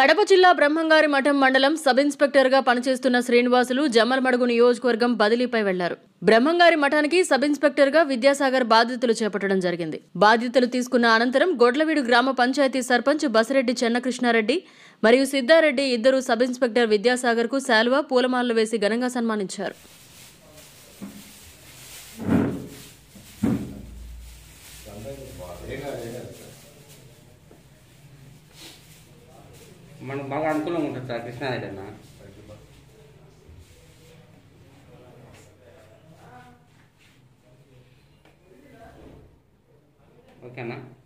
కడప జిల్లా బ్రహ్మంగారి మఠం మండలం సబ్ ఇన్స్పెక్టర్ గా పనిచేస్తున్న శ్రీనివాసులు జమ్మలమడుగు నియోజకవర్గం బదిలీపై వెళ్లారు బ్రహ్మంగారి మఠానికి సబ్ ఇన్స్పెక్టర్ గా విద్యాసాగర్ బాధ్యతలు చేపట్టడం జరిగింది బాధ్యతలు తీసుకున్న అనంతరం గొడ్లవీడు గ్రామ పంచాయతీ సర్పంచ్ బసిరెడ్డి చెన్నకృష్ణారెడ్డి మరియు సిద్ధారెడ్డి ఇద్దరు సబ్ ఇన్స్పెక్టర్ విద్యాసాగర్ కు శాలువా పూలమాలలు వేసి ఘనంగా సన్మానించారు మనకు బాగా అనుకూలంగా ఉంటుంది సార్ కృష్ణారెడ్డి అన్న ఓకేనా